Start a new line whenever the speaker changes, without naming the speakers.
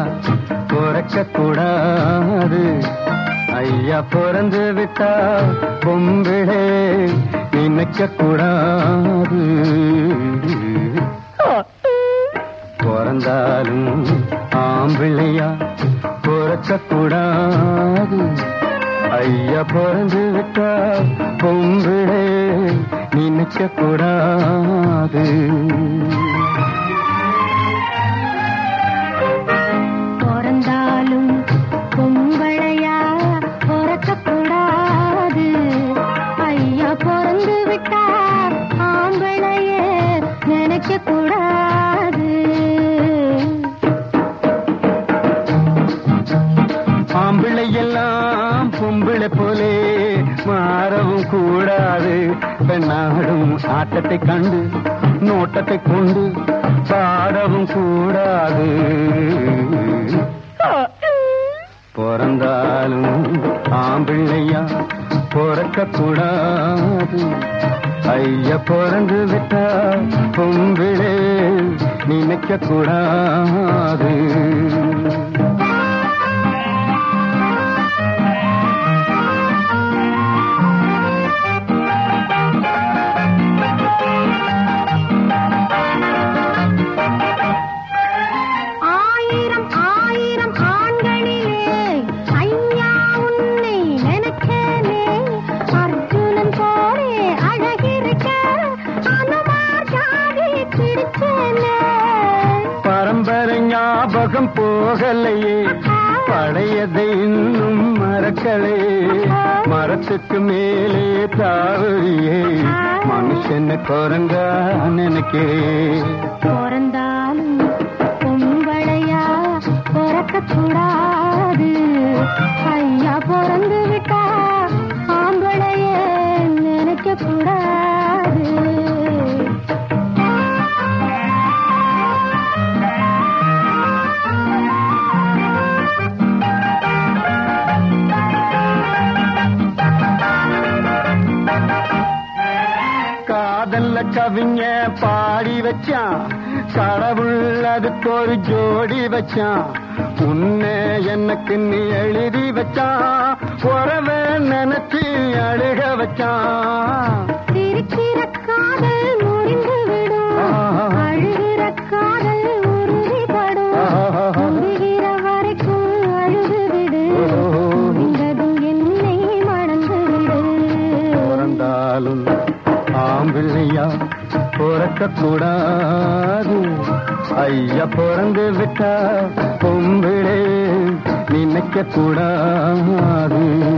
பிறக்க கூடாது ஐயா பிறந்து விட்டா பொம்பிளே நினைக்க கூடாது பிறந்தாலும் ஆம்பிள்ளையா பிறக்க கூடாது ஐயா பிறந்து விட்டா பொம்பிளே நினைக்க கூடாது
பிறந்தாலும் பொங்கலையா பிறக்க கூடாது ஐயா பிறந்து விட்டா ஆம்பளையே நினைக்க கூடாது
ஆம்பிள்ளை எல்லாம் பொம்பிளை போலே மாறவும் கூடாது பெண்ணாடும் ஆட்டத்தை கண்டு நோட்டத்தை கொண்டு பாடவும் கூடாது பிறந்தாலும் ஆம்பிள்ளையா பிறக்க கூடாது ஐயா பிறந்து விட்டா பொம்பிளே நினைக்க கூடாது
ஆயிரம் ஆயிரம் ஆண்களிலே ஐயா உன்னை நினைச்சேனே அர்ஜுனன் போலே அழகிருக்க அனுமார் ஜாதி பிடிச்சேனே
பரம்பரை ஞாபகம் போகலையே பழையதை இன்னும் மறக்கலே மரத்துக்கு மேலே தாவறியே மனுஷன குரங்கா நினைக்கே
பிறந்தாலும் பொம்பளையா பிறக்க கூடாது ஐயா பிறந்து விட்டா ஆம்பளைய நினைக்க கூடாது
காதல்ல கவிஞ பாடி வச்சான் கடவுள் அதுக்கு ஒரு ஜோடி வச்சான் உன்னை எனக்கு நீ எழுதி வச்சான் உறவ நினைச்சு அழுக வச்சான்
சிரிக்கிற காதல் முறிந்து விடும் அழுகிற காதல் உறுதிப்படும் முடிகிற வரைக்கும் அழுது விடு முடிந்ததும் என்னை மணந்து விடு
பிறந்தாலும் ஆம்பிள்ளையா பிறக்க கூடாது ஐயா பிறந்து விட்டா பொம்பிளே நினைக்க கூடாது